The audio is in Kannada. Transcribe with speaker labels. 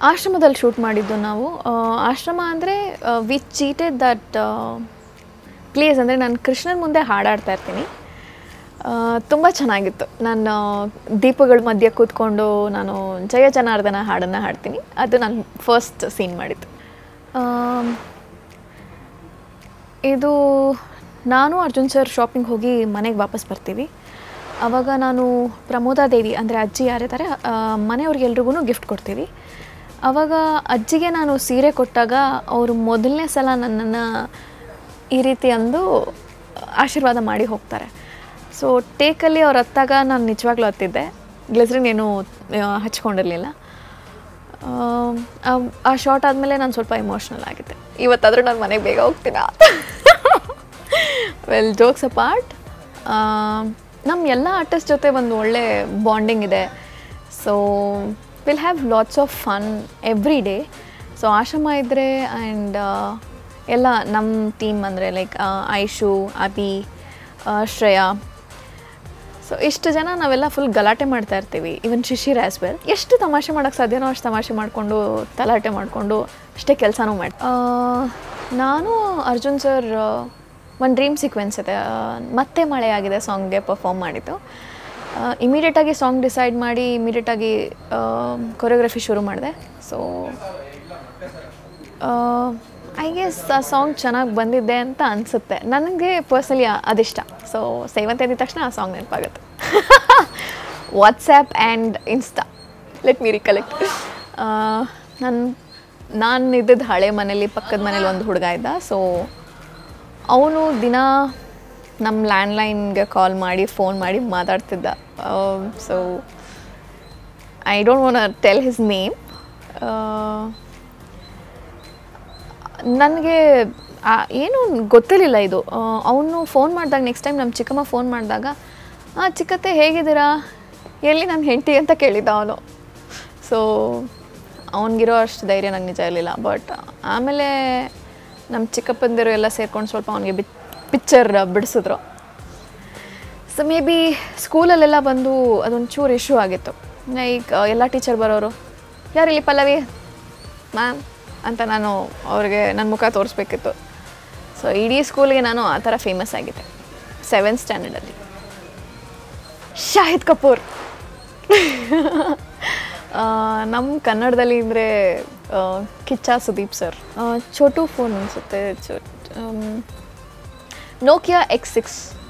Speaker 1: ಆಶ್ರಮದಲ್ಲಿ ಶೂಟ್ ಮಾಡಿದ್ದು ನಾವು ಆ, ಆಶ್ರಮ ಅಂದರೆ ವಿ ಚೀಟೆಡ್ ದಟ್ ಪ್ಲೇಸ್ ಅಂದರೆ ನಾನು ಕೃಷ್ಣನ ಮುಂದೆ ಹಾಡಾಡ್ತಾ ಇರ್ತೀನಿ ತುಂಬ ಚೆನ್ನಾಗಿತ್ತು ನಾನು ದೀಪಗಳ ಮಧ್ಯೆ ಕೂತ್ಕೊಂಡು ನಾನು ಜಯ ಜನಾರ್ದನ ಹಾಡನ್ನು ಹಾಡ್ತೀನಿ ಅದು ನಾನು ಫಸ್ಟ್ ಸೀನ್ ಮಾಡಿದ್ದು ಆಮ್, ಇದು ನಾನು ಅರ್ಜುನ್ ಸರ್ ಶಾಪಿಂಗ್ ಹೋಗಿ ಮನೆಗೆ ವಾಪಸ್ ಬರ್ತೀವಿ ಆವಾಗ ನಾನು ಪ್ರಮೋದಾ ದೇವಿ ಅಂದರೆ ಅಜ್ಜಿ ಯಾರಿದ್ದಾರೆ ಮನೆಯವ್ರಿಗೆ ಎಲ್ರಿಗೂ ಗಿಫ್ಟ್ ಕೊಡ್ತೀವಿ ಆವಾಗ ಅಜ್ಜಿಗೆ ನಾನು ಸೀರೆ ಕೊಟ್ಟಾಗ ಅವರು ಮೊದಲನೇ ಸಲ ನನ್ನನ್ನು ಈ ರೀತಿ ಅಂದು ಆಶೀರ್ವಾದ ಮಾಡಿ ಹೋಗ್ತಾರೆ ಸೊ ಟೇಕಲ್ಲಿ ಅವ್ರು ಹತ್ತಾಗ ನಾನು ನಿಜವಾಗ್ಲೂ ಹತ್ತಿದ್ದೆ ಗ್ಲಿಸ್ರಿನ್ ಏನೂ ಆ, ಹಚ್ಕೊಂಡಿರಲಿಲ್ಲ ಆಮ್, ಆ- ಆ ಶಾರ್ಟ್ ಆದಮೇಲೆ ನಾನು ಸ್ವಲ್ಪ ಎಮೋಷ್ನಲ್ ಆಗಿದ್ದೆ ಇವತ್ತಾದರೂ ನಾನು ಮನೆಗೆ ಬೇಗ ಹೋಗ್ತೀನ ವೆಲ್ ಜೋಕ್ಸ್ ಅ ಪಾರ್ಟ್ ನಮ್ಮ ಎಲ್ಲ ಆರ್ಟಿಸ್ಟ್ ಜೊತೆ ಒಂದು ಒಳ್ಳೆ ಬಾಂಡಿಂಗ್ ಇದೆ so will have lots of fun every day so ಆಶ್ರಮ ಇದ್ದರೆ ಆ್ಯಂಡ್ ಎಲ್ಲ ನಮ್ಮ ಟೀಮ್ ಅಂದರೆ ಲೈಕ್ ಐಶು ಅಬಿ ಆ, ಶ್ರೇಯಾ ಸೊ ಇಷ್ಟು ಜನ ನಾವೆಲ್ಲ ಫುಲ್ ಗಲಾಟೆ ಮಾಡ್ತಾ ಇರ್ತೀವಿ ಇವನ್ ಶಿಶಿರ್ ಆ್ಯಸ್ ವೆಲ್ ಎಷ್ಟು ತಮಾಷೆ ಮಾಡೋಕ್ಕೆ ಸಾಧ್ಯನೋ ಅಷ್ಟು ತಮಾಷೆ ಮಾಡಿಕೊಂಡು ತಲಾಟೆ ಮಾಡಿಕೊಂಡು ಅಷ್ಟೇ ಕೆಲಸನೂ ಮಾಡಿ ಆ, ನಾನು ಅರ್ಜುನ್ ಸರ್ ಒಂದು ಡ್ರೀಮ್ ಸೀಕ್ವೆನ್ಸ್ ಇದೆ ಆ, ಮತ್ತೆ ಮಳೆಯಾಗಿದೆ ಸಾಂಗ್ಗೆ ಪರ್ಫಾರ್ಮ್ ಮಾಡಿದ್ದು ಇಮಿಡಿಯೇಟಾಗಿ ಸಾಂಗ್ ಡಿಸೈಡ್ ಮಾಡಿ ಇಮಿಡಿಯೇಟಾಗಿ ಕೊರಿಯೋಗ್ರಫಿ ಶುರು ಮಾಡಿದೆ ಸೊ ಐ ಗೆಸ್ ಆ ಸಾಂಗ್ ಚೆನ್ನಾಗಿ ಬಂದಿದ್ದೆ ಅಂತ ಅನಿಸುತ್ತೆ ನನಗೆ ಪರ್ಸ್ನಲಿ ಅದಿಷ್ಟ ಸೊ ಸೇವಂತಿ ಅಂದಿದ ತಕ್ಷಣ ಆ ಸಾಂಗ್ ನೆನಪಾಗುತ್ತೆ WhatsApp and Insta let me recollect ನನ್ನ ನಾನು ಇದ್ದಿದ್ದು ಹಳೆ ಮನೇಲಿ ಪಕ್ಕದ ಮನೇಲಿ ಒಂದು ಹುಡುಗ ಇದ್ದ ಸೊ ಅವನು ದಿನ ನಮ್ಮ ಲ್ಯಾಂಡ್ಲೈನ್ಗೆ ಕಾಲ್ ಮಾಡಿ ಫೋನ್ ಮಾಡಿ ಮಾತಾಡ್ತಿದ್ದ so I don't want tell his name ನನಗೆ ಏನು ಗೊತ್ತಿರಲಿಲ್ಲ ಇದು ಅವನು ಫೋನ್ ಮಾಡಿದಾಗ ನೆಕ್ಸ್ಟ್ ಟೈಮ್ ನಮ್ಮ ಚಿಕ್ಕಮ್ಮ ಫೋನ್ ಮಾಡಿದಾಗ ಹಾಂ ಚಿಕ್ಕತ್ತೆ ಹೇಗಿದ್ದೀರಾ ಎಲ್ಲಿ ನನ್ನ ಹೆಂಡತಿ ಅಂತ ಕೇಳಿದ್ದ ಅವನು ಸೊ ಅವನಿಗಿರೋ ಅಷ್ಟು ಧೈರ್ಯ ನಂಗೆ ನಿಜ ಇರಲಿಲ್ಲ ಬಟ್ ಆಮೇಲೆ ನಮ್ಮ ಚಿಕ್ಕಪ್ಪಂದಿರು ಎಲ್ಲ ಸೇರ್ಕೊಂಡು ಸ್ವಲ್ಪ ಅವನಿಗೆ ಬಿ ಪಿಕ್ಚರ್ ಬಿಡಿಸಿದ್ರು ಸೊ ಮೇ ಬಿ ಸ್ಕೂಲಲ್ಲೆಲ್ಲ ಬಂದು ಅದೊಂದು ಚೂರು ಇಶ್ಯೂ ಆಗಿತ್ತು ಲೈಕ್ ಎಲ್ಲ ಟೀಚರ್ ಬರೋರು ಯಾರಿಲ್ಲಿ ಪಲ್ಲವಿ ಮ್ಯಾಮ್ ಅಂತ ನಾನು ಅವ್ರಿಗೆ ನನ್ನ ಮುಖ ತೋರಿಸ್ಬೇಕಿತ್ತು ಸೊ ಇಡೀ ಸ್ಕೂಲ್ಗೆ ನಾನು ಆ ಥರ ಫೇಮಸ್ ಆಗಿದ್ದೆ ಸೆವೆಂತ್ ಸ್ಟ್ಯಾಂಡರ್ಡಲ್ಲಿ ಶಾಹಿದ್ ಕಪೂರ್ ನಮ್ಮ ಕನ್ನಡದಲ್ಲಿ ಅಂದರೆ ಕಿಚ್ಚ ಸುದೀಪ್ ಸರ್ ಚೋಟು ಫೋನ್ ಅನಿಸುತ್ತೆ ಚೋ ನೋಕಿಯಾ ಎಕ್ಸ್ ಸಿಕ್ಸ್